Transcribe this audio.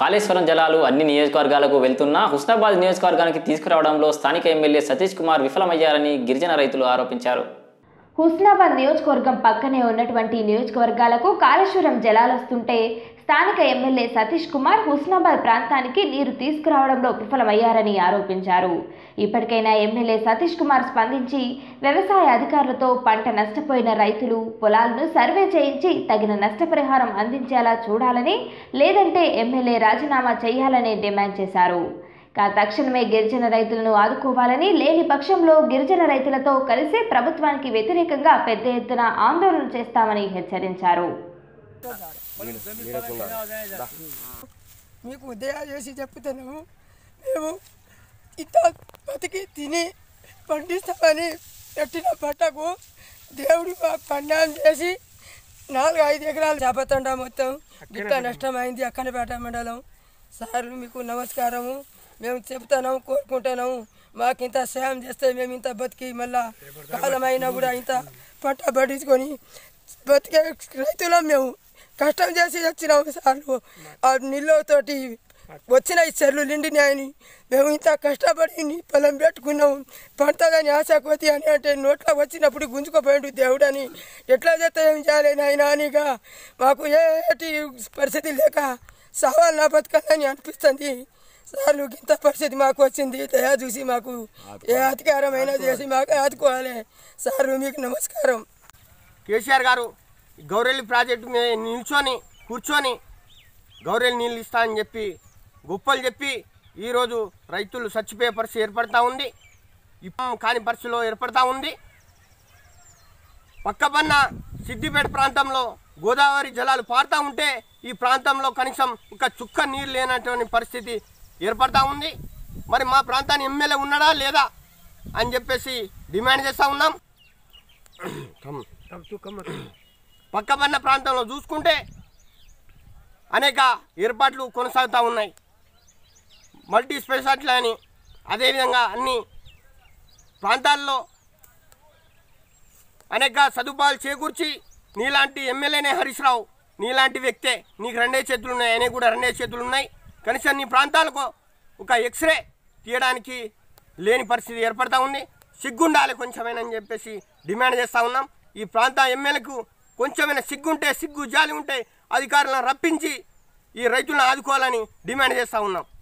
కాళేశ్వరం జలాలు అన్ని నియోజకవర్గాలకు వెళ్తున్నా హుస్నాబాద్ నియోజకవర్గానికి తీసుకురావడంలో స్థానిక ఎమ్మెల్యే సతీష్ కుమార్ విఫలమయ్యారని గిరిజన రైతులు ఆరోపించారు హుస్నాబాద్ నియోజకవర్గం పక్కనే ఉన్నటువంటి నియోజకవర్గాలకు కాళేశ్వరం జలాలొస్తుంటే స్థానిక ఎమ్మెల్యే సతీష్ కుమార్ హుస్నాబాద్ ప్రాంతానికి నీరు తీసుకురావడంలో విఫలమయ్యారని ఆరోపించారు ఇప్పటికైనా ఎమ్మెల్యే సతీష్ కుమార్ స్పందించి వ్యవసాయ అధికారులతో పంట నష్టపోయిన రైతులు పొలాలను సర్వే చేయించి తగిన నష్టపరిహారం అందించేలా చూడాలని లేదంటే ఎమ్మెల్యే రాజీనామా చేయాలని డిమాండ్ చేశారు కా తక్షణమే గిరిజన రైతులను ఆదుకోవాలని లేని పక్షంలో గిరిజన రైతులతో కలిసి ప్రభుత్వానికి వ్యతిరేకంగా పెద్ద ఎత్తున ఆందోళన చేస్తామని హెచ్చరించారు మీకు దయచేసి చెప్తాను మేము ఇంత బతికి తిని పండిస్తామని పెట్టిన పంటకు దేవుడు మాకు పన్యాయం చేసి నాలుగు ఐదు ఎకరాలు చేపతండా మొత్తం గిట్ట నష్టమైంది అక్కనపేట మండలం సార్ మీకు నమస్కారము మేము చెప్తున్నాము కోరుకుంటున్నాము మాకు ఇంత సాయం చేస్తే మేము ఇంత బతికి మళ్ళా కాలమైనా కూడా ఇంత పంట పండించుకొని బతికే రైతులం మేము కష్టం చేసి వచ్చినాము సార్లు ఆ నీళ్ళతోటి వచ్చిన ఈ చెర్లు నిండినాయని మేము ఇంత కష్టపడి నీ పొలం పెట్టుకున్నాము పంటదని ఆశ కొద్ది అని అంటే నోట్లో వచ్చినప్పుడు గుంజుకోపోయాడు దేవుడు అని ఎట్లా చేస్తే ఏం చేయాలి నాయన అనిగా మాకు ఏటి పరిస్థితి లేక సవాల్ నా బతకాలని అనిపిస్తుంది సార్లు ఇంత పరిస్థితి మాకు వచ్చింది దయా చూసి మాకు ఏ అధికారమైనా చేసి మాకు ఆదుకోవాలి సార్లు మీకు నమస్కారం కేసీఆర్ గారు గౌరెల్లి ప్రాజెక్టు మీద నిల్చొని కూర్చొని గౌరెల్లి నీళ్ళు ఇస్తా అని చెప్పి గొప్పలు చెప్పి ఈరోజు రైతులు చచ్చిపోయే పరిస్థితి ఏర్పడతా ఉంది ఇప్పుడు కాని పరిస్థితిలో ఏర్పడతా ఉంది పక్కపన్న సిద్దిపేట ప్రాంతంలో గోదావరి జలాలు పారుతూ ఉంటే ఈ ప్రాంతంలో కనీసం ఒక చుక్క నీరు లేనటువంటి పరిస్థితి ఏర్పడతా ఉంది మరి మా ప్రాంతాన్ని ఎమ్మెల్యే ఉన్నాడా లేదా అని చెప్పేసి డిమాండ్ చేస్తూ ఉన్నాం పక్కపన్న ప్రాంతంలో చూసుకుంటే అనేక ఏర్పాట్లు కొనసాగుతూ ఉన్నాయి మల్టీ స్పెషాలిటీ అని అదేవిధంగా అన్ని ప్రాంతాల్లో అనేక సదుపాయాలు చేకూర్చి నీలాంటి ఎమ్మెల్యేనే హరీష్ రావు నీలాంటి వ్యక్తే నీకు రెండే చేతులు ఉన్నాయి ఆయన కూడా రెండే చేతులు ఉన్నాయి కనీసం నీ ప్రాంతాలకు ఒక ఎక్స్రే తీయడానికి లేని పరిస్థితి ఏర్పడతా ఉంది సిగ్గుండాలి కొంచెమైనా అని చెప్పేసి డిమాండ్ చేస్తూ ఉన్నాం ఈ ప్రాంత ఎమ్మెల్యేకు కొంచెమైనా సిగ్గుంటే సిగ్గు జాలి ఉంటే అధికారులను రప్పించి ఈ రైతులను ఆదుకోవాలని డిమాండ్ చేస్తూ ఉన్నాం